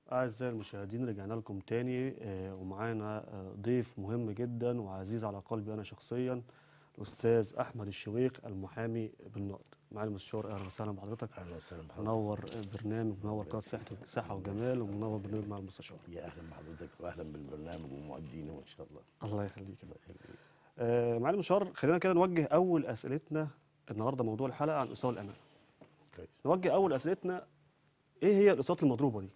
أعزائي المشاهدين رجعنا لكم تاني آه، ومعانا آه، ضيف مهم جدا وعزيز على قلبي أنا شخصيا الأستاذ أحمد الشويق المحامي بالنقد معالي المستشار أهلا وسهلا بحضرتك اهلا وسهلا بحضرتك منور برنامج منور قناة صحة صحة وجمال ومنور برنامج مع المستشار يا اهلا بحضرتك واهلا بالبرنامج ومؤدينه ان شاء الله الله يخليك الله يخليك. آه، معالي المستشار خلينا كده نوجه أول أسئلتنا النهارده موضوع الحلقة عن إيصال الأمان كويس نوجه أول أسئلتنا إيه هي الإيصالات المضروبة دي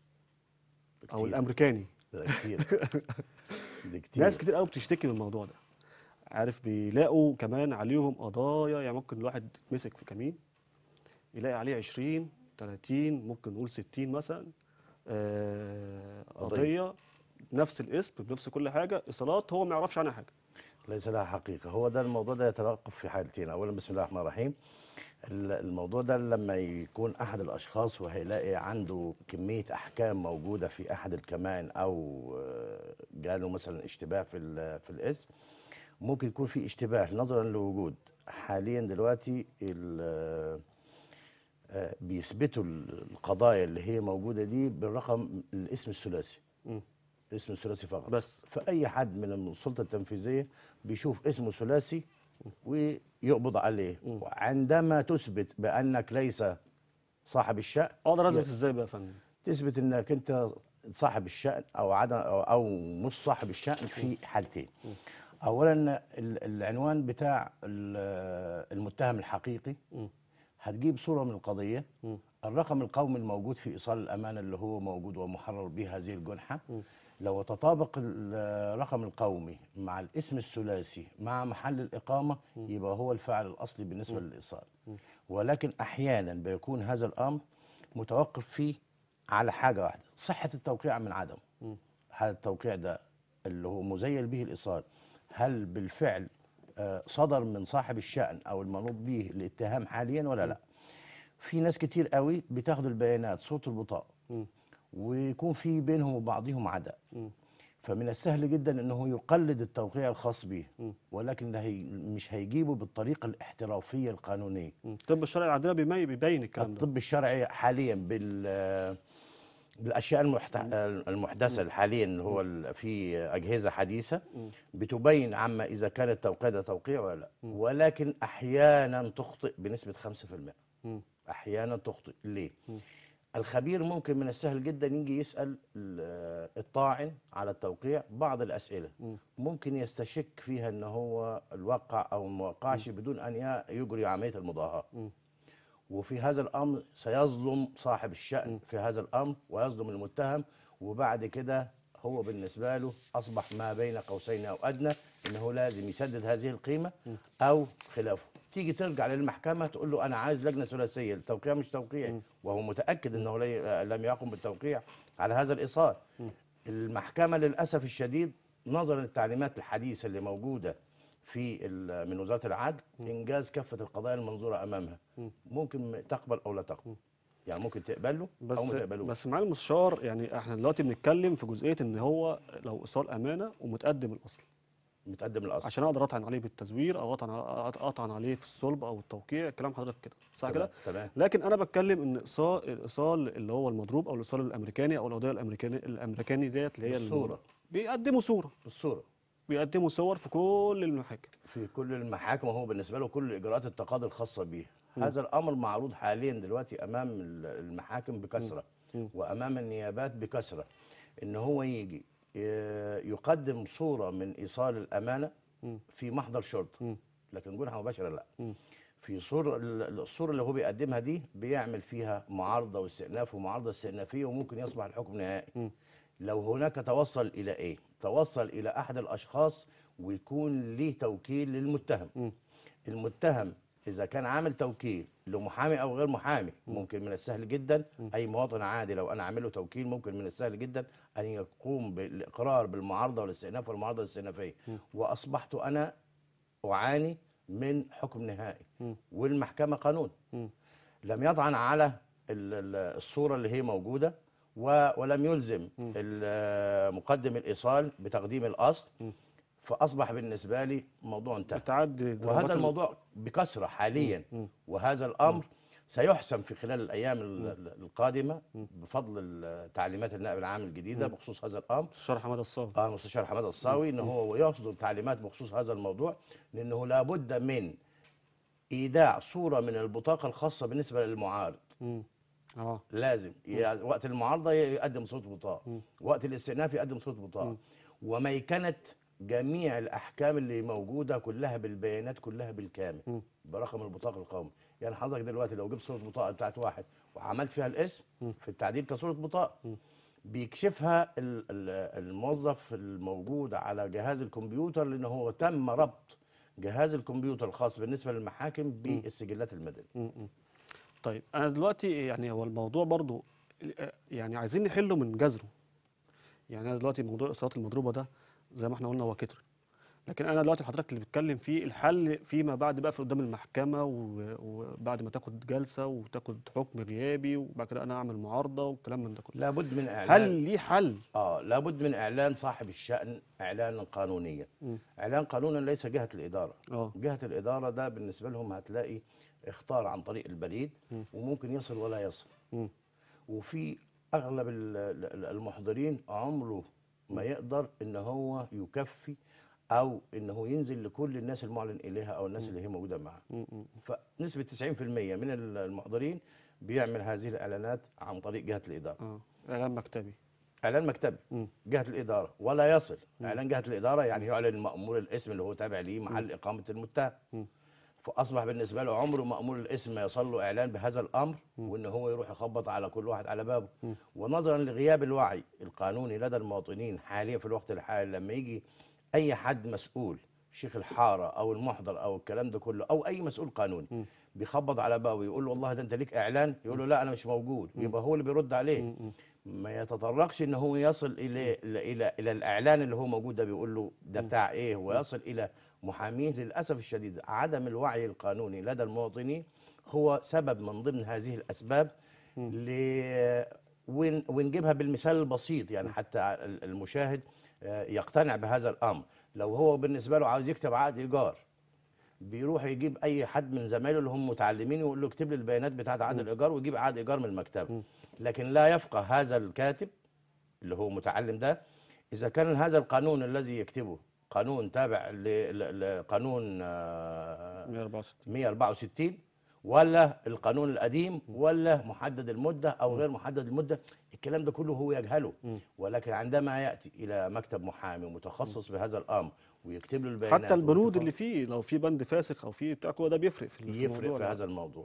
أو كتير. الأمريكاني ده كتير دي كتير ناس كتير قوي بتشتكي من الموضوع ده عارف بيلاقوا كمان عليهم قضايا يعني ممكن الواحد يتمسك في كمين يلاقي عليه 20 30 ممكن نقول 60 مثلا آه قضية. قضيه بنفس الاسم بنفس كل حاجه ايصالات هو ما يعرفش عنها حاجه ليس لها حقيقه هو ده الموضوع ده يتوقف في حالتين اولا بسم الله الرحمن الرحيم ال- الموضوع ده لما يكون احد الاشخاص وهيلاقي عنده كميه احكام موجوده في احد الكمان او آه، جاله مثلا اشتباه في ال- في الاسم ممكن يكون في اشتباه نظرا لوجود حاليا دلوقتي ال- آه، بيثبتوا ال- القضايا اللي هي موجوده دي بالرقم الاسم الثلاثي مم. اسم الثلاثي فقط بس فاي حد من السلطه التنفيذيه بيشوف اسمه ثلاثي ويقبض عليه مم. وعندما تثبت بانك ليس صاحب الشأن اقدر اثبت ازاي بقى يا فندم تثبت انك انت صاحب الشأن او عدم او, أو مش صاحب الشأن في حالتين اولا ال- العنوان بتاع ال- المتهم الحقيقي مم. هتجيب صوره من القضيه مم. الرقم القومي الموجود في ايصال الامانه اللي هو موجود ومحرر به هذه الجنحه مم. لو تطابق الرقم القومي مع الاسم الثلاثي مع محل الاقامه يبقى هو الفاعل الاصلي بالنسبه للايصال ولكن احيانا بيكون هذا الامر متوقف فيه على حاجه واحده صحه التوقيع من عدم مم. هل التوقيع ده اللي هو مزيل به الايصال هل بالفعل آه، صدر من صاحب الشأن او المنوط به الاتهام حاليا ولا لا في ناس كتير قوي بتاخد البيانات صوت البطاقه مم. ويكون في بينهم وبعضهم عداء مم. فمن السهل جدا انه يقلد التوقيع الخاص به مم. ولكن ده هي مش هيجيبه بالطريقه الاحترافيه القانونيه مم. الطب الشرعي عندنا بيمي- بيبين الكلام ده الطب الشرعي حاليا بال بالاشياء المحت- المحدثه حاليا اللي هو ال- في اجهزه حديثه مم. بتبين عما اذا كان التوقيع ده توقيع ولا لا ولكن احيانا تخطئ بنسبه 5% مم. احيانا تخطئ ليه مم. الخبير ممكن من السهل جدا يجي يسال ال- الطاعن على التوقيع بعض الاسئله مم. ممكن يستشك فيها ان هو الوقع او ما وقعش بدون ان ي- يجري عمليه المضاهاه مم. وفي هذا الامر سيظلم صاحب الشأن في هذا الامر ويظلم المتهم وبعد كده هو بالنسبه له اصبح ما بين قوسين او ادنى انه لازم يسدد هذه القيمه او خلافه تيجي ترجع للمحكمه تقول له انا عايز لجنه ثلاثيه التوقيع مش توقيعي وهو متاكد انه لي- لم يقم بالتوقيع على هذا الايصال المحكمه للاسف الشديد نظرا للتعليمات الحديثه اللي موجوده في ال- من وزاره العدل انجاز كافه القضايا المنظوره امامها ممكن تقبل او لا تقبل يعني ممكن تقبله او بس ما تقبلوش بس معالي المستشار يعني احنا دلوقتي بنتكلم في جزئيه ان هو لو ايصال امانه ومتقدم الاصل متقدم الاصل عشان اقدر اطعن عليه بالتزوير او اطعن اطعن عليه في الصلب او التوقيع كلام حضرتك كده صح كده تمام تمام لكن انا بتكلم ان ايصال الايصال اللي هو المضروب او الايصال الامريكاني او القضيه الامريكاني الامريكاني ديت اللي هي بالصورة. بيقدموا صوره بالصوره بيقدموا صور في كل المحاكم في كل المحاكم وهو بالنسبه له كل اجراءات التقاضي الخاصه به هذا الامر معروض حاليا دلوقتي امام ال- المحاكم بكثره مم. وامام النيابات بكثره ان هو يجي ي- يقدم صوره من ايصال الامانه مم. في محضر شرطه مم. لكن جنحه مباشره لا مم. في صور ال- الصوره اللي هو بيقدمها دي بيعمل فيها معارضه واستئناف ومعارضه استئنافيه وممكن يصبح الحكم نهائي مم. لو هناك توصل الى ايه توصل الى احد الاشخاص ويكون ليه توكيل للمتهم مم. المتهم اذا كان عامل توكيل لمحامي او غير محامي ممكن من السهل جدا اي مواطن عادي لو انا عامل له توكيل ممكن من السهل جدا ان يقوم بالاقرار بالمعارضه والاستئناف والمعارضه الاستئنافيه واصبحت انا اعاني من حكم نهائي مم. والمحكمه قانون مم. لم يطعن على ال- ال- الصوره اللي هي موجوده و- ولم يلزم ال- مقدم الايصال بتقديم الاصل فاصبح بالنسبه لي موضوع انتهى بتعدي ضربات وهذا ال- الموضوع بكثره حاليا مم. وهذا الامر سيحسم في خلال الايام ال- ال- القادمه بفضل ال- تعليمات النائب العام الجديده بخصوص هذا الامر الشرح حماده الصاوي اه المستشار حماده الصاوي ان هو يصدر تعليمات بخصوص هذا الموضوع لانه لابد من ايداع صوره من البطاقه الخاصه بالنسبه للمعارض مم. اه لازم يعني وقت المعارضه يقدم صوره بطاقه وقت الاستئناف يقدم صوره بطاقه وميكنه جميع الاحكام اللي موجوده كلها بالبيانات كلها بالكامل برقم البطاقه القومي يعني حضرتك دلوقتي لو جبت صوره بطاقه بتاعت واحد وعملت فيها الاسم في التعديل كصوره بطاقه بيكشفها ال- ال- الموظف الموجود على جهاز الكمبيوتر لان هو تم ربط جهاز الكمبيوتر الخاص بالنسبه للمحاكم بالسجلات المدنيه طيب انا دلوقتي يعني هو الموضوع برضو آه، يعني عايزين نحله من جذره يعني انا دلوقتي موضوع الاصابات المضروبه ده زي ما احنا قلنا هو كتر لكن انا دلوقتي حضرتك اللي بتتكلم فيه الحل فيما بعد بقى في قدام المحكمه و- وبعد ما تاخد جلسه وتاخد حكم غيابي وبعد كده انا اعمل معارضه والكلام من ده كله لابد من اعلان هل ليه حل اه لابد من اعلان صاحب الشان اعلانا قانونيا اعلان قانونا ليس جهه الاداره اه جهه الاداره ده بالنسبه لهم هتلاقي اختار عن طريق البريد وممكن يصل ولا يصل مم. وفي اغلب ال- ال- المحضرين عمره ما يقدر ان هو يكفي او ان هو ينزل لكل الناس المعلن اليها او الناس اللي هي موجوده معاه مم. مم. فنسبه 90% من المحضرين بيعمل هذه الاعلانات عن طريق جهه الاداره اه اعلان مكتبي اعلان مكتبي مم. جهه الاداره ولا يصل اعلان جهه الاداره يعني يعلن مامور الاسم اللي هو تابع ليه محل اقامه المتهم فاصبح بالنسبه له عمره مامور الاسم ما يصل له اعلان بهذا الامر وان هو يروح يخبط على كل واحد على بابه ونظرا لغياب الوعي القانوني لدى المواطنين حاليا في الوقت الحالي لما يجي اي حد مسؤول شيخ الحاره او المحضر او الكلام ده كله او اي مسؤول قانوني بيخبط على بابه يقول له والله ده انت ليك اعلان يقول له لا انا مش موجود يبقى هو اللي بيرد عليه ما يتطرقش ان هو يصل الى الى الى, إلى الاعلان اللي هو موجود ده بيقول له ده بتاع ايه ويصل الى محاميه للاسف الشديد عدم الوعي القانوني لدى المواطنين هو سبب من ضمن هذه الاسباب ل ون- ونجيبها بالمثال البسيط يعني حتى ال- المشاهد آه، يقتنع بهذا الامر لو هو بالنسبه له عاوز يكتب عقد ايجار بيروح يجيب اي حد من زمايله اللي هم متعلمين يقول له اكتب لي البيانات بتاعت عقد الايجار ويجيب عقد ايجار من المكتبه لكن لا يفقه هذا الكاتب اللي هو متعلم ده اذا كان هذا القانون الذي يكتبه قانون تابع ل- ل- لقانون آه، 164 164 ولا القانون القديم ولا محدد المده او غير محدد المده الكلام ده كله هو يجهله ولكن عندما ياتي الى مكتب محامي متخصص بهذا الامر ويكتب له البيانات حتى البنود والتفاصيل، اللي فيه لو في بند فاسخ او في بتاع كده ده بيفرق في في يفرق الموضوع في ده. هذا الموضوع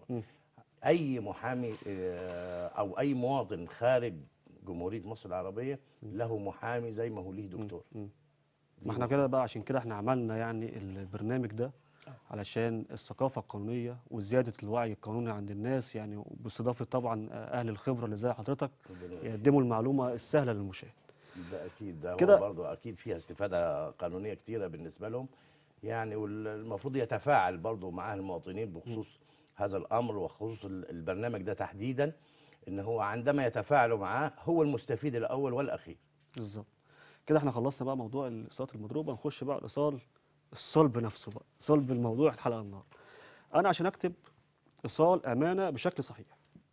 اي محامي آه، او اي مواطن خارج جمهوريه مصر العربيه له محامي زي ما هو ليه دكتور ما احنا كده بقى عشان كده احنا عملنا يعني البرنامج ده علشان الثقافة القانونية وزيادة الوعي القانوني عند الناس يعني باستضافة طبعا أهل الخبرة اللي زي حضرتك يقدموا المعلومة السهلة للمشاهد ده اكيد ده كده- هو برضه اكيد فيها استفاده قانونيه كتيره بالنسبه لهم يعني والمفروض يتفاعل برضه مع المواطنين بخصوص هذا الامر وخصوص ال- البرنامج ده تحديدا ان هو عندما يتفاعلوا معاه هو المستفيد الاول والاخير بالظبط كده احنا خلصنا بقى موضوع الاصابات المضروبة نخش بقى الايصال الصلب نفسه بقى صلب الموضوع الحلقة النهارده أنا عشان أكتب إيصال أمانة بشكل صحيح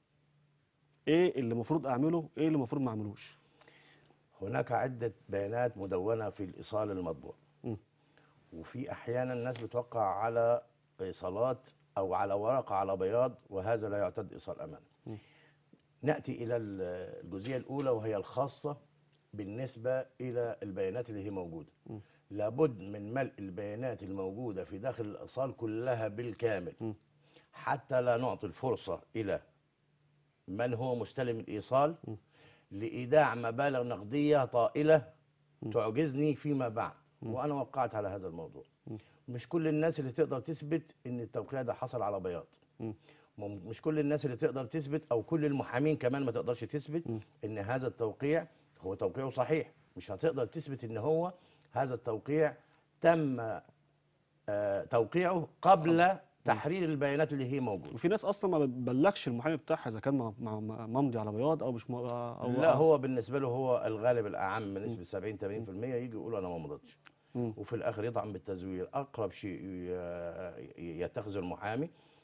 إيه اللي المفروض أعمله إيه اللي المفروض ما أعملوش هناك عده بيانات مدونه في الايصال المطبوع مم. وفي احيانا الناس بتوقع على ايصالات او على ورقه على بياض وهذا لا يعتد ايصال امانه ناتي الى ال- الجزئيه الاولى وهي الخاصه بالنسبه الى البيانات اللي هي موجوده لابد من ملء البيانات الموجوده في داخل الايصال كلها بالكامل حتى لا نعطي الفرصه الى من هو مستلم الايصال لايداع مبالغ نقديه طائله تعجزني فيما بعد وانا وقعت على هذا الموضوع مش كل الناس اللي تقدر تثبت ان التوقيع ده حصل على بياض مم- مش كل الناس اللي تقدر تثبت او كل المحامين كمان ما تقدرش تثبت ان هذا التوقيع هو توقيعه صحيح مش هتقدر تثبت ان هو هذا التوقيع تم آه، توقيعه قبل تحرير البيانات اللي هي موجوده وفي ناس أصلا ما بتبلغش المحامي بتاعها إذا كان م- م- م- ممضي على بياض أو مش م... أو لا هو بالنسبه له هو الغالب الاعم بنسبه 70 80% يجي يقول انا ما مضيتش وفي الاخر يطعن بالتزوير اقرب شيء ي- يتخذه المحامي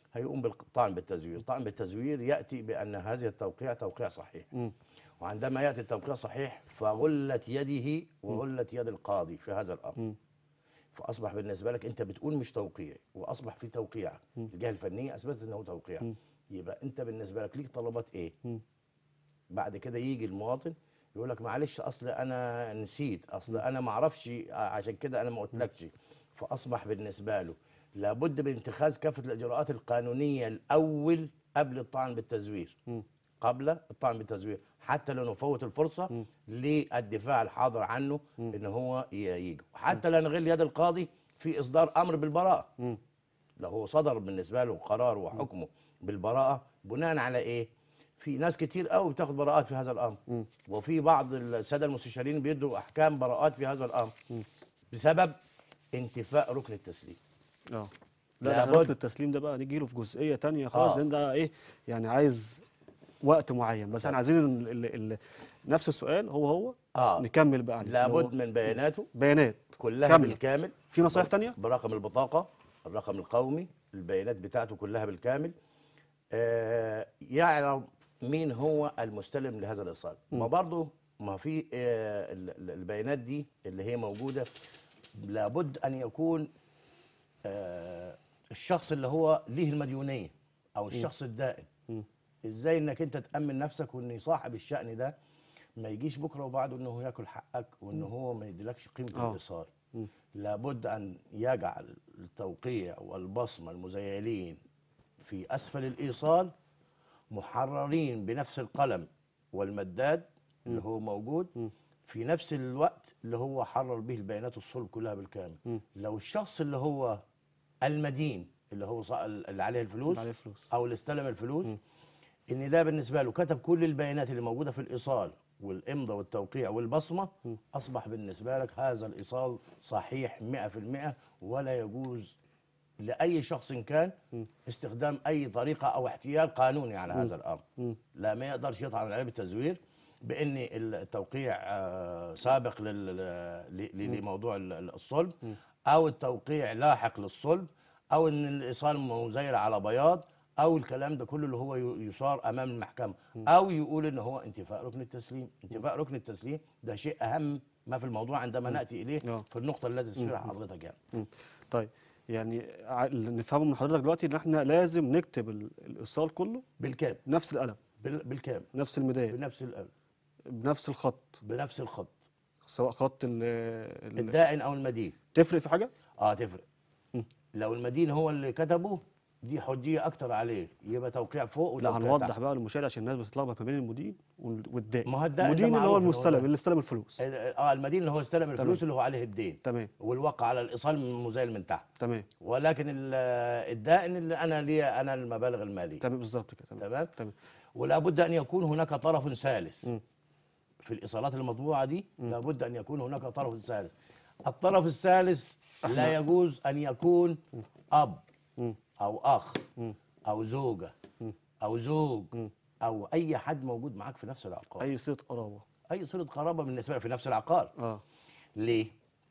هيقوم بالطعن بالتزوير الطعن بالتزوير ياتي بان هذه التوقيع توقيع صحيح مم. وعندما ياتي التوقيع صحيح فغلت يده وغلت يد القاضي في هذا الامر مم. فاصبح بالنسبه لك انت بتقول مش توقيع واصبح في توقيع الجهه الفنيه اثبتت انه توقيع مم. يبقى انت بالنسبه لك ليك طلبات ايه مم. بعد كده يجي المواطن يقول لك معلش اصل انا نسيت اصل انا ما اعرفش عشان كده انا ما قلتلكش فاصبح بالنسبه له لابد من اتخاذ كافه الاجراءات القانونيه الاول قبل الطعن بالتزوير مم. قبل الطعن بالتزوير حتى لو نفوت الفرصه للدفاع الحاضر عنه ان هو ي- يجي حتى لا نغل يد القاضي في اصدار امر بالبراءه مم. لو هو صدر بالنسبه له قرار وحكمه بالبراءه بناء على ايه؟ في ناس كتير قوي بتاخد براءات في هذا الامر مم. وفي بعض الساده المستشارين بيدوا احكام براءات في هذا الامر بسبب انتفاء ركن التسليم اه لا ده لابد. احنا ركن التسليم ده بقى نيجي له في جزئيه تانية خالص آه. لان ده ايه يعني عايز وقت معين بس احنا عايزين ال ال ال نفس السؤال هو هو اه نكمل بقى عليه لابد اللي هو من بياناته بيانات كلها كاملة. بالكامل في نصايح تانية برقم البطاقه الرقم القومي البيانات بتاعته كلها بالكامل آه يعرف مين هو المستلم لهذا الايصال ما برضه ما في آه ال- ال- البيانات دي اللي هي موجوده لابد ان يكون آه الشخص اللي هو ليه المديونيه او الشخص الدائن مم. ازاي انك انت تامن نفسك وان صاحب الشان ده ما يجيش بكره وبعده انه هو ياكل حقك وان هو ما يديلكش قيمه آه. الايصال مم. لابد ان يجعل التوقيع والبصمه المزيلين في اسفل الايصال محررين بنفس القلم والمداد اللي هو موجود مم. في نفس الوقت اللي هو حرر به البيانات الصلب كلها بالكامل مم. لو الشخص اللي هو المدين اللي هو صا- اللي عليه الفلوس اللي عليه فلوس او اللي استلم الفلوس ان ده بالنسبه له كتب كل البيانات اللي موجوده في الايصال والامضه والتوقيع والبصمه اصبح بالنسبه لك هذا الايصال صحيح 100% ولا يجوز لاي شخص كان استخدام اي طريقه او احتيال قانوني على هذا الامر مم. لا ما يقدرش يطعن عليه بالتزوير بان التوقيع آه، سابق لل- ل- ل- لموضوع ال- ال- الصلب او التوقيع لاحق للصلب او ان الايصال مزيل على بياض او الكلام ده كله اللي هو ي- يصار امام المحكمه او يقول ان هو انتفاء ركن التسليم انتفاء ركن التسليم ده شيء اهم ما في الموضوع عندما ناتي اليه آه. في النقطه التي تشيرها حضرتك يعني مم. طيب يعني ع- اللي نفهمه من حضرتك دلوقتي ان احنا لازم نكتب ال- الايصال كله بالكامل بنفس القلم بال- بالكامل نفس الميدان بنفس القلم بنفس الخط بنفس الخط سواء خط ال ال- الدائن او المدين تفرق في حاجه اه تفرق مم. لو المدين هو اللي كتبه دي حجيه اكتر عليه يبقى توقيع فوق لا وتوقيع هنوضح تحت. بقى للمشاهد عشان الناس بتتلخبط ما بين المدين وال- والدائن ما هو الدائن ده المدين اللي معروف هو إن هو المستلم ده. اللي استلم الفلوس اه المدين اللي هو استلم الفلوس اللي هو عليه الدين تمام والوقع على الايصال من مزيل من تحت تمام ولكن ال- الدائن اللي انا لي انا المبالغ الماليه تمام بالظبط كده تمام تمام تمام ولا بد ان يكون هناك طرف ثالث مم. في الايصالات المطبوعه دي لابد ان يكون هناك طرف ثالث الطرف الثالث لا يجوز ان يكون اب مم. او اخ مم. او زوجه مم. او زوج مم. او اي حد موجود معاك في نفس العقار اي صله قرابه اي صله قرابه بالنسبه لي في نفس العقار اه ليه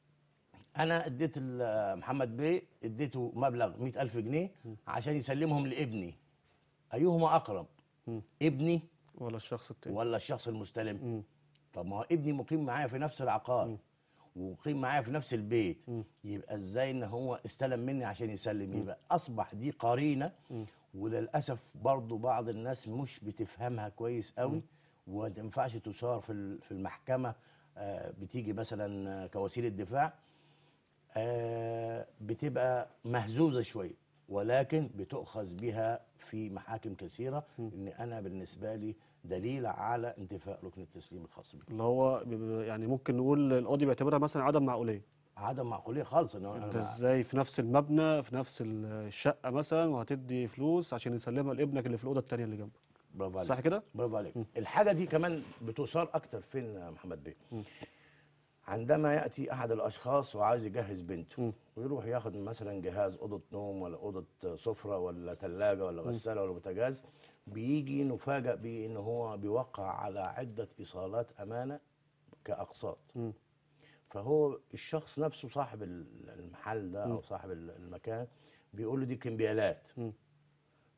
انا اديت ال- محمد بيه اديته مبلغ مئة ألف جنيه عشان يسلمهم لابني ايهما اقرب مم. ابني ولا الشخص التاني ولا الشخص المستلم مم. طب ما هو ابني مقيم معايا في نفس العقار ومقيم معايا في نفس البيت مم. يبقى ازاي ان هو استلم مني عشان يسلم يبقى اصبح دي قرينه وللاسف برضو بعض الناس مش بتفهمها كويس قوي وما تنفعش تثار في ال- في المحكمه آه، بتيجي مثلا آه، كوسيله دفاع آه، بتبقى مهزوزه شويه ولكن بتؤخذ بها في محاكم كثيره ان انا بالنسبه لي دليل على انتفاء ركن التسليم الخاص بي اللي هو بيبقى- يعني ممكن نقول القاضي بيعتبرها مثلا عدم معقوليه عدم معقوليه خالص ان انت انا ازاي في نفس المبنى في نفس الشقه مثلا وهتدي فلوس عشان يسلمها لابنك اللي في الاوضه التانيه اللي جنبك برافو عليك صح كده برافو عليك الحاجه دي كمان بتثار اكتر فين يا محمد بيه عندما ياتي احد الاشخاص وعايز يجهز بنته مم. ويروح ياخد مثلا جهاز اوضه نوم ولا اوضه سفره ولا ثلاجه ولا غساله ولا بوتاجاز بيجي نفاجئ بان هو بيوقع على عده ايصالات امانه كاقساط مم. فهو الشخص نفسه صاحب ال- المحل ده او صاحب ال- المكان بيقول له دي كمبيالات مم.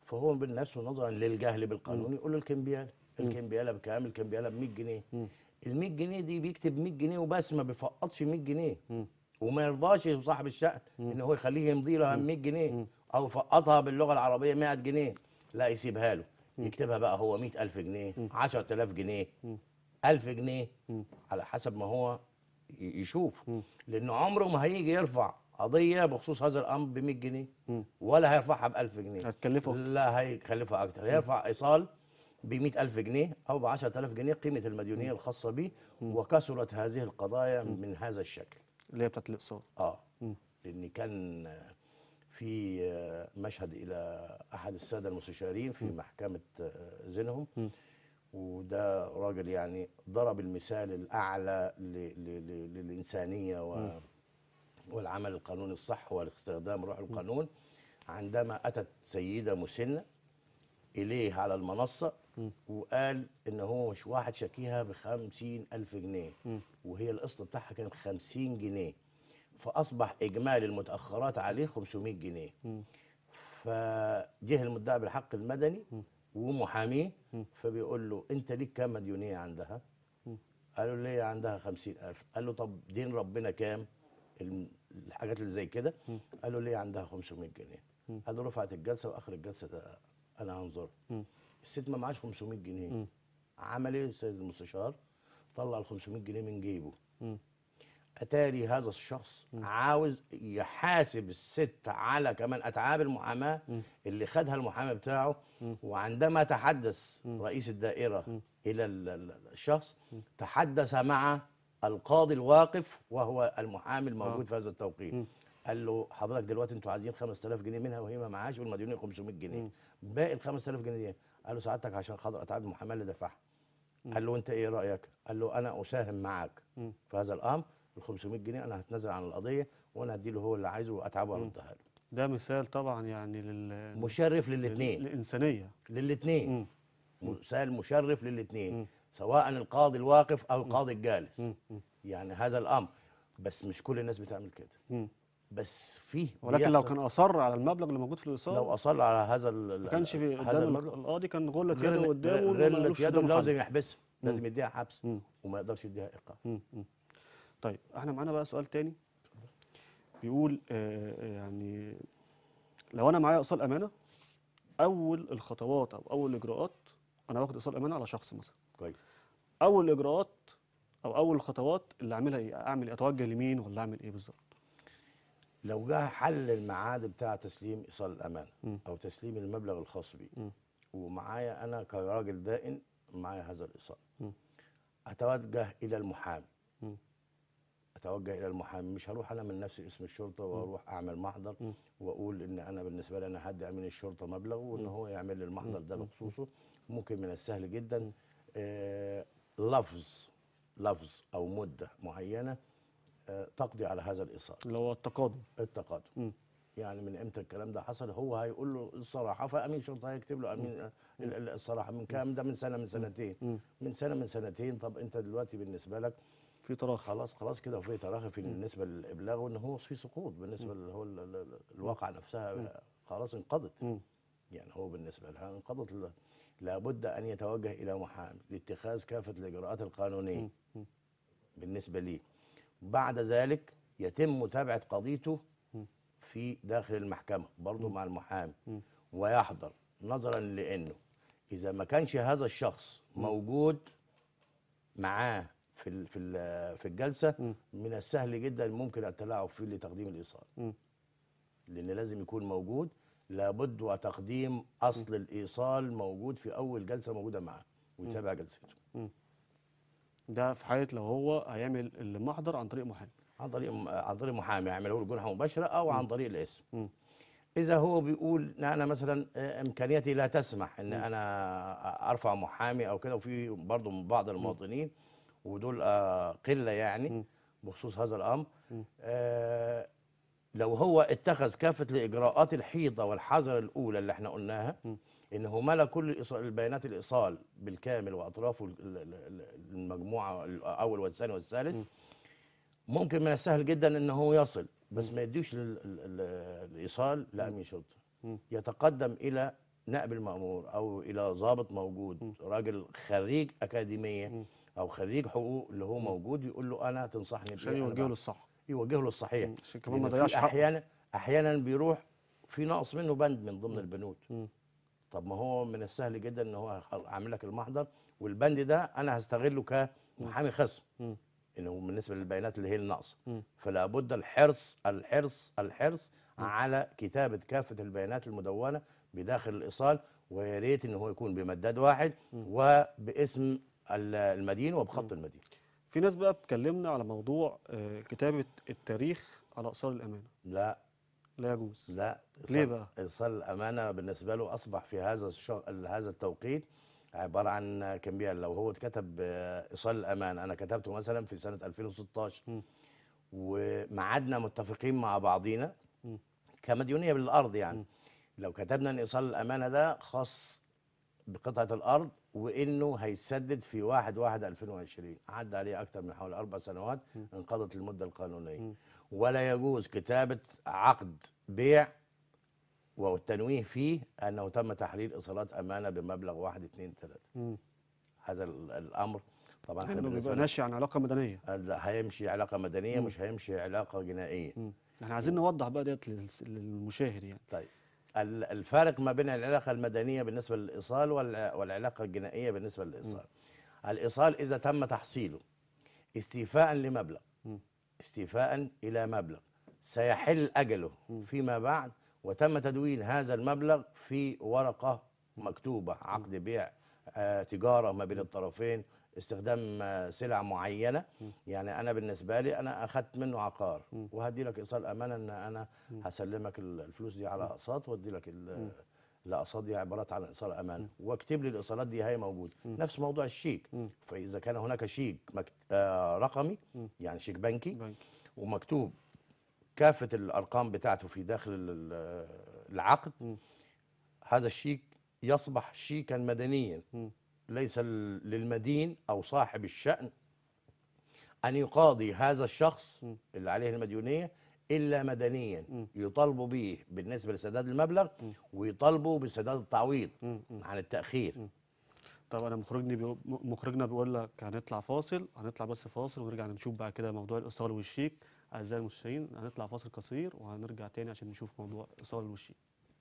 فهو بالنفس نظرا للجهل بالقانون يقول له الكمبياله الكمبياله بكام الكمبياله ب 100 جنيه ال 100 جنيه دي بيكتب 100 جنيه وبس ما بيفقطش 100 جنيه وما يرضاش صاحب الشأن ان هو يخليه يمضي لها 100 جنيه او يفقطها باللغه العربيه 100 جنيه لا يسيبها له يكتبها بقى هو 100000 جنيه 10000 جنيه 1000 جنيه على حسب ما هو ي- يشوف لانه عمره ما هيجي يرفع قضيه بخصوص هذا الامر ب 100 جنيه ولا هيرفعها ب 1000 جنيه هتكلفه أكتر. لا هيكلفها اكتر هيرفع ايصال ب 100000 جنيه او ب 10000 جنيه قيمه المديونيه الخاصه به وكثرت هذه القضايا من هذا الشكل اللي هي بتاعت الاقساط اه لان كان في مشهد الى احد الساده المستشارين في محكمه زينهم وده راجل يعني ضرب المثال الاعلى ل- ل- ل- للانسانيه و والعمل القانوني الصح والاستخدام روح القانون عندما اتت سيده مسنه اليه على المنصه وقال ان هو مش واحد شاكيها بخمسين الف جنيه وهي القسط بتاعها كان خمسين جنيه فاصبح اجمالي المتاخرات عليه 500 جنيه فجه المدعي بالحق المدني ومحاميه فبيقول له انت ليك كام مديونيه عندها قالوا له ليه عندها خمسين ألف قال له طب دين ربنا كام الم- الحاجات اللي زي كده قال له ليه عندها 500 جنيه قال له رفعت الجلسه واخر الجلسه ده انا هنظر الست ما معاش 500 جنيه عمل ايه السيد المستشار طلع ال 500 جنيه من جيبه اتاري هذا الشخص عاوز يحاسب الست على كمان اتعاب المحاماه اللي خدها المحامي بتاعه وعندما تحدث رئيس الدائره الى ال- ال- الشخص تحدث مع القاضي الواقف وهو المحامي الموجود في هذا التوقيت قال له حضرتك دلوقتي انتوا عايزين 5000 جنيه منها وهي ما معاش والمديونيه 500 جنيه باقي ال 5000 جنيه دي قال له سعادتك عشان خاطر اتعاب المحاماه اللي دفعها قال له انت ايه رايك؟ قال له انا اساهم معك في هذا الامر ال 500 جنيه انا هتنازل عن القضيه وانا هدي له هو اللي عايزه واتعبه واردها له. ده مثال طبعا يعني لل مشرف للاثنين للإنسانية للاثنين مثال مشرف للاثنين سواء القاضي الواقف او القاضي الجالس يعني هذا الامر بس مش كل الناس بتعمل كده بس فيه ولكن لو بيحصل- كان أصر على المبلغ اللي موجود في الإيصال لو اصر على هذا ال- ما كانش في هذا قدام المبلغ القاضي كان غلة غير يده إن- قدامه وما غير قالوش يده قدام لازم حد. يحبسها لازم يديها حبس وما يقدرش يديها ايقاف مم. مم. طيب احنا معانا بقى سؤال تاني بيقول آه آه، يعني لو انا معايا ايصال امانه اول الخطوات او اول الاجراءات انا واخد ايصال امانه على شخص مثلا كويس اول الاجراءات او اول الخطوات اللي اعملها ايه اعمل إيه؟ اتوجه لمين ولا اعمل ايه بالظبط لو جه حل الميعاد بتاع تسليم ايصال الامانه او تسليم المبلغ الخاص بيه ومعايا انا كراجل دائن معايا هذا الايصال اتوجه الى المحامي اتوجه الى المحامي مش هروح انا من نفسي اسم الشرطه واروح اعمل محضر واقول ان انا بالنسبه لي انا هدي امين الشرطه مبلغ وان هو يعمل لي المحضر ده بخصوصه ممكن من السهل جدا آه لفظ لفظ او مده معينه آه تقضي على هذا الايصال اللي هو التقادم التقادم يعني من امتى الكلام ده حصل هو هيقول له الصراحه فامين شرطه هيكتب له امين ال- ال- الصراحه من كام ده من سنه من سنتين من سنه من سنتين طب انت دلوقتي بالنسبه لك في تراخي خلاص خلاص كده وفي تراخي في بالنسبه للابلاغ وان هو في سقوط بالنسبه اللي هو ال- ال- الواقع نفسها خلاص انقضت يعني هو بالنسبه لها انقضت ل- لابد ان يتوجه الى محامي لاتخاذ كافه الاجراءات القانونيه بالنسبه ليه بعد ذلك يتم متابعه قضيته في داخل المحكمه برضه مع المحامي ويحضر نظرا لانه اذا ما كانش هذا الشخص موجود معاه في ال- في ال- في الجلسه من السهل جدا ممكن التلاعب فيه لتقديم الايصال لان لازم يكون موجود لابد وتقديم اصل الايصال موجود في اول جلسه موجوده معاه ويتابع جلسته ده في حاله لو هو هيعمل المحضر عن طريق محامي عن طريق عن طريق محامي يعمله له جنحه مباشره او عن طريق الاسم اذا هو بيقول ان انا مثلا آه، امكانياتي لا تسمح ان انا ارفع محامي او كده وفي برضه من بعض المواطنين ودول آه، قله يعني بخصوص هذا الامر آه، لو هو اتخذ كافه الاجراءات الحيطه والحذر الاولى اللي احنا قلناها ان هو ملا كل الإيصال- البيانات الايصال بالكامل واطرافه ال- ال- ال- المجموعه الاول والثاني والثالث ممكن من السهل جدا ان هو يصل بس ما يديش لل- ال- ال- الايصال لامين شرطه يتقدم الى نائب المأمور او الى ضابط موجود راجل خريج اكاديميه او خريج حقوق اللي هو موجود يقول له انا تنصحني عشان بإيه؟ أنا يوجهه بعمل- للصح يوجهه للصحيح عشان كمان ما لأن يضيعش في حقه احيانا احيانا بيروح في نقص منه بند من ضمن البنود مم. طب ما هو من السهل جدا ان هو هيخ- عامل لك المحضر والبند ده انا هستغله كمحامي خصم مم. انه بالنسبه للبيانات اللي هي الناقصه مم. فلا بد الحرص الحرص الحرص على كتابه كافه البيانات المدونه بداخل الايصال ويا ريت ان هو يكون بمداد واحد وباسم ال- المدين وبخط المدين في ناس بقى بتكلمنا على موضوع آه، كتابة التاريخ على إيصال الأمانة لا لا يجوز لا ليه إيصال- بقى؟ ايصال الامانه بالنسبه له اصبح في هذا الشغل هذا التوقيت عباره عن كمبيال لو هو كتب آه، ايصال الامانه انا كتبته مثلا في سنه 2016 مم. ومعادنا متفقين مع بعضينا مم. كمديونيه بالارض يعني مم. لو كتبنا ان ايصال الامانه ده خاص بقطعه الارض وانه هيسدد في 1 1 2020 عدى عليه اكثر من حوالي اربع سنوات انقضت المده القانونيه مم. ولا يجوز كتابه عقد بيع والتنويه فيه انه تم تحرير ايصالات امانه بمبلغ 1 2 3 مم. هذا ال- الامر طبعا احنا لأنه بالنسبه بيبقى لنا ناشئ عن علاقة مدنية هيمشي علاقه مدنيه مم. مش هيمشي علاقه جنائيه مم. احنا عايزين نوضح بقى ديت للس- للمشاهد يعني طيب ال- الفارق ما بين العلاقه المدنيه بالنسبه للايصال والع- والعلاقه الجنائيه بالنسبه للايصال الايصال اذا تم تحصيله استيفاء لمبلغ مم. استيفاء الى مبلغ سيحل اجله فيما بعد وتم تدوين هذا المبلغ في ورقه مكتوبه عقد بيع آه، تجاره ما بين الطرفين استخدام آه، سلع معينه يعني انا بالنسبه لي انا اخذت منه عقار وهدي لك ايصال امانه ان انا هسلمك ال- الفلوس دي على اقساط وادي لك ال- الاقساط دي عبارات عن ايصال امانه واكتب لي الايصالات دي هي موجوده نفس موضوع الشيك فاذا كان هناك شيك مكت... آه رقمي يعني شيك بنكي بنك. ومكتوب كافه الارقام بتاعته في داخل ال- ال- العقد مم. هذا الشيك يصبح شيكا مدنيا مم. ليس ال- للمدين او صاحب الشان ان يقاضي هذا الشخص مم. اللي عليه المديونيه الا مدنيا مم. يطالبوا به بالنسبه لسداد المبلغ مم. ويطالبوا بسداد التعويض مم. مم. عن التاخير طب انا مخرجني بيقول مخرجنا بيقول لك هنطلع فاصل هنطلع بس فاصل ونرجع نشوف بقى كده موضوع الايصال والشيك اعزائي المشاهدين هنطلع فاصل قصير وهنرجع تاني عشان نشوف موضوع الايصال والشيك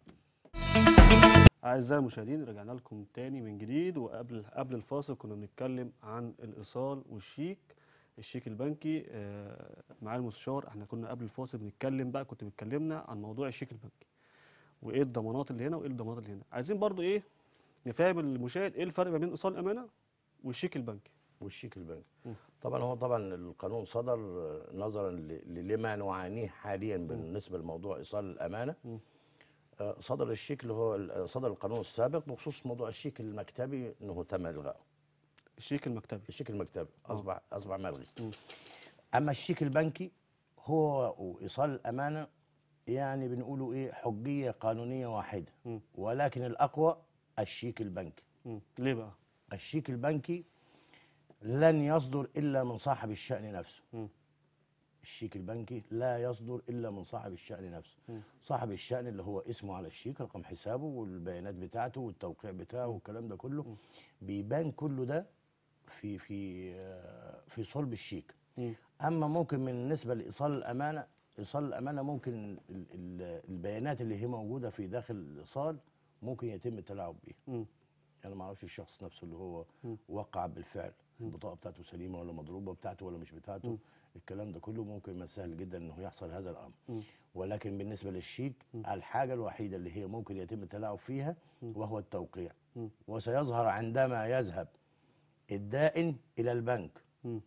اعزائي المشاهدين رجعنا لكم تاني من جديد وقبل قبل الفاصل كنا بنتكلم عن الايصال والشيك الشيك البنكي آه، معالي المستشار احنا كنا قبل الفاصل بنتكلم بقى كنت بتكلمنا عن موضوع الشيك البنكي وايه الضمانات اللي هنا وايه الضمانات اللي هنا عايزين برضو ايه نفهم المشاهد ايه الفرق ما بين ايصال الامانه والشيك البنكي والشيك البنكي مم. طبعا هو طبعا القانون صدر آه، نظرا ل- لما نعانيه حاليا بالنسبه لموضوع ايصال الامانه مم. آه، صدر الشيك اللي هو ال- صدر القانون السابق بخصوص موضوع الشيك المكتبي انه تم الغائه الشيك المكتبي الشيك المكتبي آه. اصبح اصبح ملغي مم. اما الشيك البنكي هو وايصال الامانه يعني بنقولوا ايه حجيه قانونيه واحده مم. ولكن الاقوى الشيك البنكي مم. ليه بقى الشيك البنكي لن يصدر الا من صاحب الشان نفسه مم. الشيك البنكي لا يصدر الا من صاحب الشان نفسه مم. صاحب الشان اللي هو اسمه على الشيك رقم حسابه والبيانات بتاعته والتوقيع بتاعه والكلام ده كله بيبان كله ده في في آه، في صلب الشيك مم. اما ممكن بالنسبه لايصال الامانه ايصال الامانه ممكن ال- ال- البيانات اللي هي موجوده في داخل الايصال ممكن يتم التلاعب بيها مم. انا ما اعرفش الشخص نفسه اللي هو مم. وقع بالفعل البطاقه بتاعته سليمه ولا مضروبه بتاعته ولا مش بتاعته مم. الكلام ده كله ممكن من سهل جدا انه يحصل هذا الامر مم. ولكن بالنسبه للشيك الحاجه الوحيده اللي هي ممكن يتم التلاعب فيها وهو التوقيع مم. وسيظهر عندما يذهب الدائن الى البنك مم.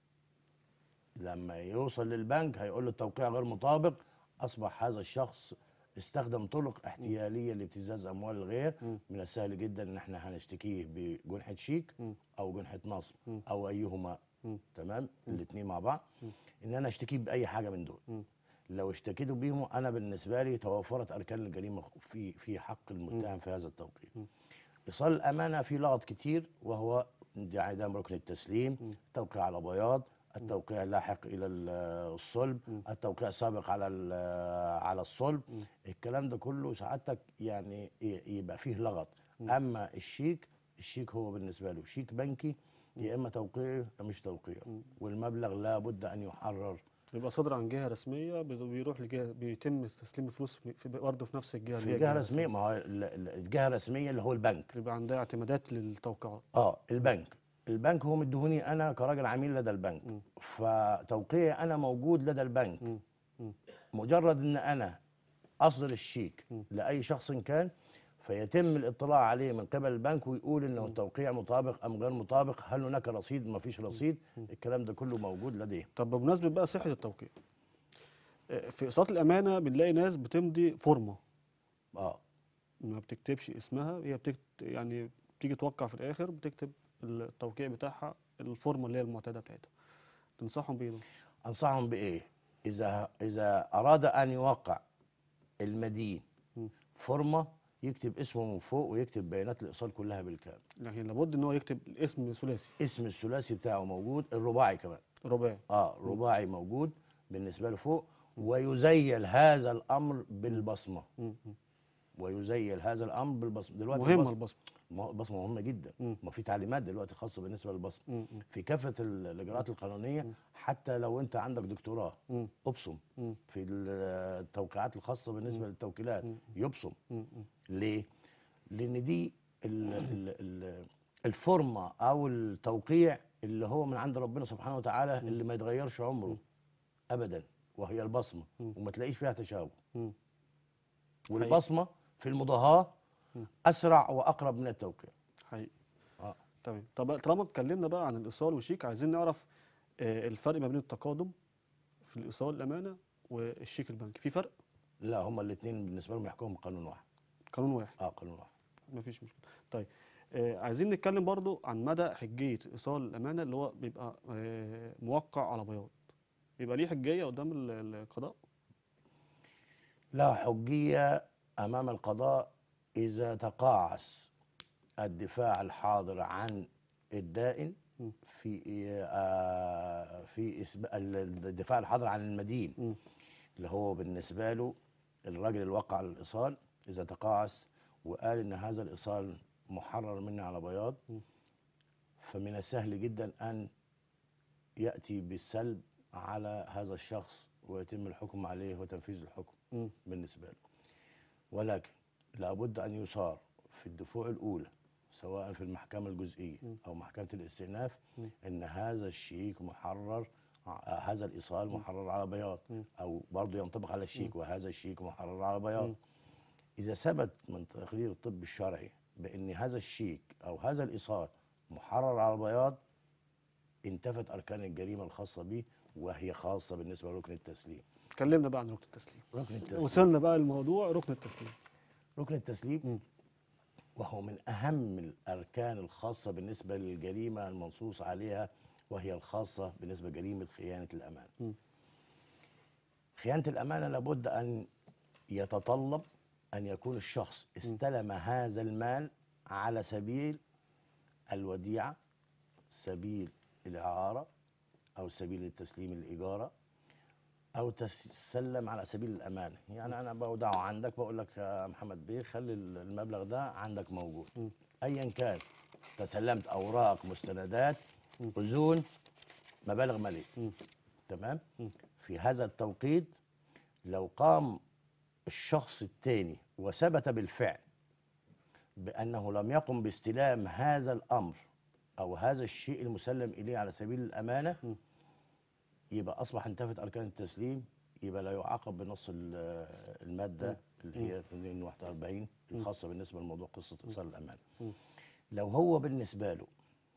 لما يوصل للبنك هيقول له التوقيع غير مطابق اصبح هذا الشخص استخدم طرق احتياليه لابتزاز اموال الغير مم. من السهل جدا ان احنا هنشتكيه بجنحه شيك مم. او جنحه نصب مم. او ايهما مم. تمام الاثنين مع بعض ان انا اشتكيه باي حاجه من دول مم. لو اشتكيته بيهم انا بالنسبه لي توفرت اركان الجريمه في في حق المتهم في هذا التوقيع ايصال الامانه في لغط كتير وهو انعدام ركن التسليم توقيع على بياض التوقيع اللاحق الى ال- الصلب التوقيع السابق على ال- على الصلب الكلام ده كله سعادتك يعني ي- يبقى فيه لغط اما الشيك الشيك هو بالنسبه له شيك بنكي يا اما توقيعي يا مش توقيعي والمبلغ لابد ان يحرر يبقى صادر عن جهه رسميه بي- بيروح لجهه بيتم تسليم الفلوس في في- برضه في نفس الجهه اللي في هي جهه الجهة رسميه ما هو ال- ال- الجهه الرسميه اللي هو البنك يبقى عندها اعتمادات للتوقيعات اه البنك البنك هو مديهوني انا كراجل عميل لدى البنك فتوقيعي انا موجود لدى البنك مجرد ان انا اصدر الشيك لاي شخص كان فيتم الاطلاع عليه من قبل البنك ويقول انه التوقيع مطابق ام غير مطابق هل هناك رصيد ما فيش رصيد الكلام ده كله موجود لديه طب بمناسبه بقى صحه التوقيع آه، في اقساط الامانه بنلاقي ناس بتمضي فورمه اه ما بتكتبش اسمها هي بتكت يعني بتيجي توقع في الاخر بتكتب التوقيع بتاعها الفورمه اللي هي المعتاده بتاعتها تنصحهم بيه ده؟ انصحهم بايه اذا اذا اراد ان يوقع المدين فورمه يكتب اسمه من فوق ويكتب بيانات الايصال كلها بالكامل يعني لابد ان هو يكتب الاسم ثلاثي اسم الثلاثي بتاعه موجود الرباعي كمان رباعي اه رباعي موجود بالنسبه له فوق ويزيل هذا الامر بالبصمه ويزيل هذا الامر بالبصمه دلوقتي مهمه البصمة- البصمه ما- البصمه مهمه جدا مم. ما في تعليمات دلوقتي خاصه بالنسبه للبصمه مم. في كافه ال- الاجراءات القانونيه حتى لو انت عندك دكتوراه مم. ابصم مم. في ال- التوقيعات الخاصه بالنسبه للتوكيلات يبصم مم. ليه؟ لان دي ال ال ال الفورمه او التوقيع اللي هو من عند ربنا سبحانه وتعالى اللي ما يتغيرش عمره ابدا وهي البصمه وما تلاقيش فيها تشابه مم. والبصمه في المضاهاه اسرع واقرب من التوقيع حقيقي اه تمام طب طالما اتكلمنا بقى عن الايصال والشيك عايزين نعرف آه، الفرق ما بين التقادم في الايصال الامانه والشيك البنكي في فرق لا هما الاثنين بالنسبه لهم يحكمهم قانون واحد قانون واحد اه قانون واحد مفيش مشكله طيب آه عايزين نتكلم برضو عن مدى حجيه ايصال الامانه اللي هو بيبقى آه موقع على بياض بيبقى ليه حجيه قدام ال- القضاء لا حجيه امام القضاء اذا تقاعس الدفاع الحاضر عن الدائن في آه، في إسب- ال- الدفاع الحاضر عن المدين اللي هو بالنسبه له الراجل اللي وقع على الايصال اذا تقاعس وقال ان هذا الايصال محرر مني على بياض فمن السهل جدا ان ياتي بالسلب على هذا الشخص ويتم الحكم عليه وتنفيذ الحكم مم. بالنسبه له ولكن لابد ان يصار في الدفوع الاولى سواء في المحكمه الجزئيه او محكمه الاستئناف ان هذا الشيك محرر ع- هذا الايصال محرر على بياض او برضه ينطبق على الشيك وهذا الشيك محرر على بياض اذا ثبت من تقرير الطب الشرعي بان هذا الشيك او هذا الايصال محرر على بياض انتفت اركان الجريمه الخاصه به وهي خاصه بالنسبه لركن التسليم اتكلمنا بقى عن ركن التسليم ركن التسليم وصلنا بقى لموضوع ركن التسليم ركن التسليم وهو من أهم الأركان الخاصة بالنسبة للجريمة المنصوص عليها وهي الخاصة بالنسبة لجريمة خيانة الأمانة خيانة الأمانة لابد أن يتطلب أن يكون الشخص استلم هذا المال على سبيل الوديعة سبيل الإعارة أو سبيل التسليم الإجارة او تسلم على سبيل الامانه يعني انا بودعه عندك بقول لك يا محمد بيه خلي المبلغ ده عندك موجود ايا كان تسلمت اوراق مستندات اذون مبالغ ماليه تمام في هذا التوقيت لو قام الشخص الثاني وثبت بالفعل بانه لم يقم باستلام هذا الامر او هذا الشيء المسلم اليه على سبيل الامانه يبقى اصبح انتفت اركان التسليم يبقى لا يعاقب بنص ال- الماده اللي هي 241 الخاصه بالنسبه لموضوع قصه ايصال الامانه. لو هو بالنسبه له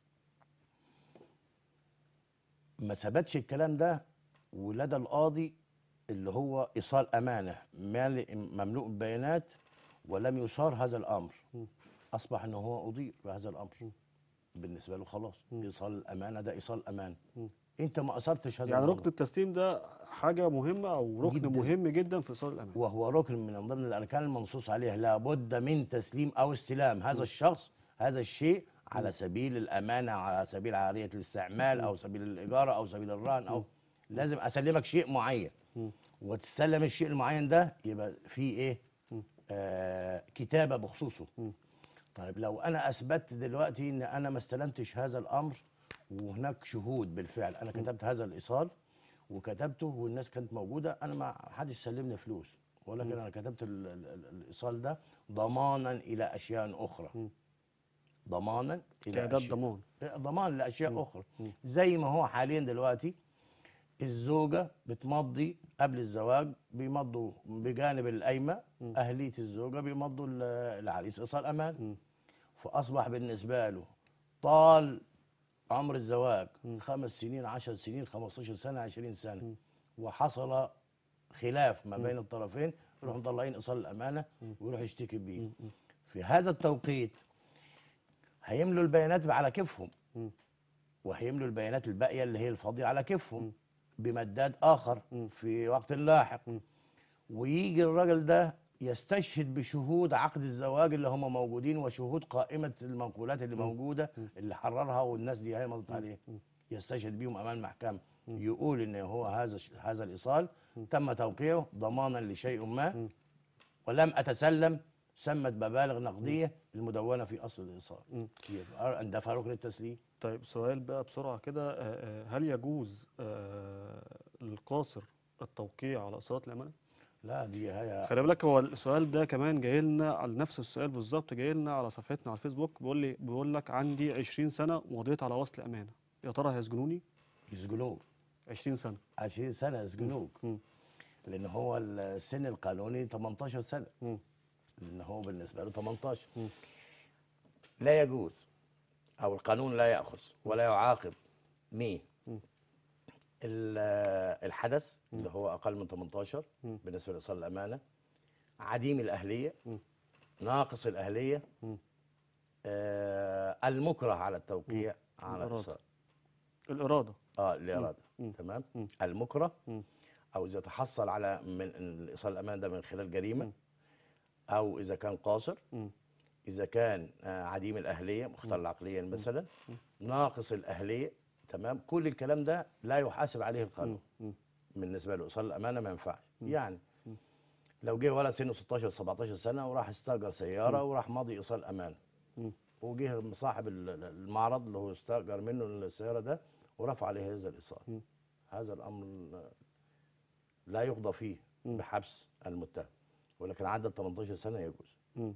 ما ثبتش الكلام ده ولدى القاضي اللي هو ايصال امانه مالي- مملوء ببيانات ولم يصار هذا الامر اصبح ان هو اضيء بهذا الامر بالنسبه له خلاص ايصال الامانه ده ايصال امانه انت ما اثرتش هذا يعني الأمر. ركن التسليم ده حاجه مهمه او ركن جداً. مهم جدا في ايصال الامانه وهو ركن من ضمن الاركان المنصوص عليها لابد من تسليم او استلام هذا الشخص هذا الشيء على سبيل الامانه على سبيل عاريه الاستعمال او سبيل الاجاره او سبيل الرهن او لازم اسلمك شيء معين وتسلم الشيء المعين ده يبقى في ايه آه كتابه بخصوصه طيب لو انا اثبتت دلوقتي ان انا ما استلمتش هذا الامر وهناك شهود بالفعل انا كتبت هذا الايصال وكتبته والناس كانت موجوده انا ما حدش سلمني فلوس ولكن انا كتبت ال- ال- ال- الايصال ده ضمانا الى اشياء اخرى ضمانا الى كإعداد أشياء- ضمان ضمان لاشياء اخرى زي ما هو حاليا دلوقتي الزوجه بتمضي قبل الزواج بيمضوا بجانب القايمه اهليه الزوجه بيمضوا ال- العريس ايصال امان فاصبح بالنسبه له طال عمر الزواج خمس سنين عشر سنين 15 سنه 20 سنه وحصل خلاف ما بين الطرفين يروحوا مطلعين ايصال الامانه ويروح يشتكي بيه في هذا التوقيت هيملوا البيانات على كيفهم وهيملوا البيانات الباقيه اللي هي الفاضيه على كيفهم بمداد اخر في وقت لاحق ويجي الراجل ده يستشهد بشهود عقد الزواج اللي هم موجودين وشهود قائمه المنقولات اللي موجوده اللي حررها والناس دي هي مضت عليه يستشهد بيهم امام المحكمه يقول ان هو هذا هذا الايصال تم توقيعه ضمانا لشيء ما ولم اتسلم سمت مبالغ نقديه المدونه في اصل الايصال يبقى عند فاروق للتسليم طيب سؤال بقى بسرعة كده آه، آه، هل يجوز آه، للقاصر التوقيع على إصالات الأمانة؟ لا دي هي خلي بالك هو السؤال ده كمان جاي لنا على نفس السؤال بالظبط جاي لنا على صفحتنا على الفيسبوك بيقول لي بيقول لك عندي 20 سنة ومضيت على وصل أمانة يا ترى هيسجنوني؟ يسجنوك 20 سنة 20 سنه يسجنوك مم. لان هو السن القانوني 18 سنه مم. لان هو بالنسبه له 18 لا يجوز او القانون لا ياخذ ولا يعاقب مين ال- الحدث اللي هو اقل من 18 بالنسبه لايصال الامانه عديم الاهليه ناقص الاهليه آه المكره على التوقيع على الإرادة. الايصال الإرادة اه الاراده تمام المكره مم. او اذا تحصل على من الايصال الامان ده من خلال جريمه او اذا كان قاصر مم. اذا كان آه، عديم الاهليه مختل عقليا مثلا ناقص الاهليه تمام كل الكلام ده لا يحاسب عليه القانون بالنسبه له ايصال الامانه ما ينفعش يعني لو جه ولد سنه 16 17 سنه وراح استاجر سياره وراح ماضي ايصال امانه وجه صاحب ال- ال- المعرض اللي هو استاجر منه السياره ده ورفع عليه هذا الايصال هذا الامر لا يقضى فيه بحبس المتهم ولكن عدى 18 سنه يجوز مم.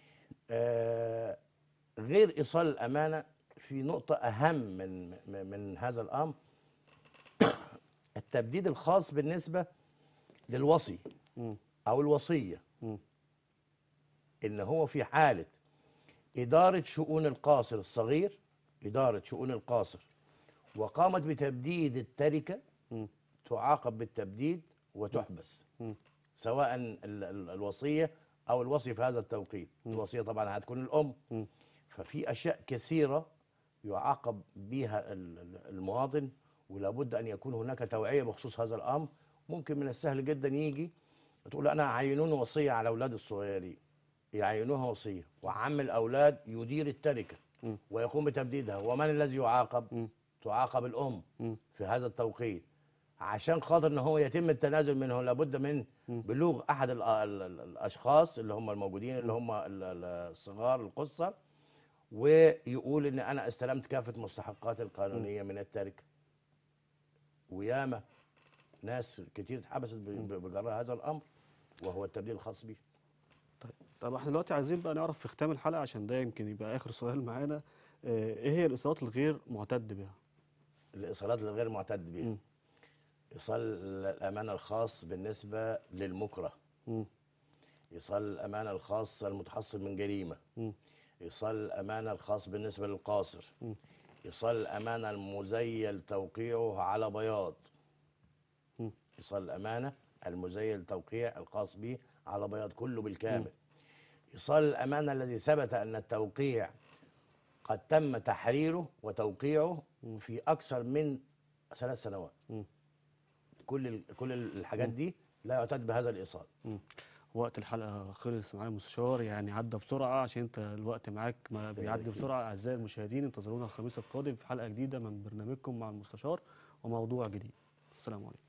آه غير ايصال الامانه في نقطه اهم من من من هذا الامر التبديد الخاص بالنسبه للوصي مم. او الوصيه مم. ان هو في حاله اداره شؤون القاصر الصغير اداره شؤون القاصر وقامت بتبديد التركه مم. تعاقب بالتبديد وتحبس مم. سواء ال- ال- الوصيه او الوصي في هذا التوقيت الوصيه طبعا هتكون الام مم. ففي اشياء كثيره يعاقب بها ال- ال- المواطن ولابد ان يكون هناك توعيه بخصوص هذا الامر ممكن من السهل جدا يجي تقول انا عينوني وصيه على اولاد الصغيرين يعينوها وصيه وعم الاولاد يدير التركه ويقوم بتبديدها ومن الذي يعاقب تعاقب الام في هذا التوقيت عشان خاطر ان هو يتم التنازل منه لابد من بلوغ احد ال ال ال الاشخاص اللي هم الموجودين اللي هم ال- ال- الصغار القصر ويقول ان انا استلمت كافه مستحقات القانونيه من التركه وياما ناس كتير اتحبست ب- ب- بجراء هذا الامر وهو التبديل الخاص به طيب طب احنا دلوقتي عايزين بقى نعرف في ختام الحلقة عشان ده يمكن يبقى آخر سؤال معانا آه، ايه هي الإصابات الغير معتد بها؟ الايصالات الغير معتد بها ايصال الامانه الخاص بالنسبه للمكره مم. ايصال الامانه الخاص المتحصل من جريمه مم. ايصال الامانه الخاص بالنسبه للقاصر ايصال الامانه المزيل توقيعه على بياض مم. ايصال الامانه المزيل توقيع الخاص به على بياض كله بالكامل ايصال الامانه الذي ثبت ان التوقيع قد تم تحريره وتوقيعه في اكثر من ثلاث سنوات مم. كل ال- كل الحاجات دي لا يعتد بهذا الايصال وقت الحلقه خلص معايا المستشار يعني عدى بسرعه عشان انت الوقت معاك ما بيعدي بسرعه اعزائي المشاهدين انتظرونا الخميس القادم في حلقه جديده من برنامجكم مع المستشار وموضوع جديد السلام عليكم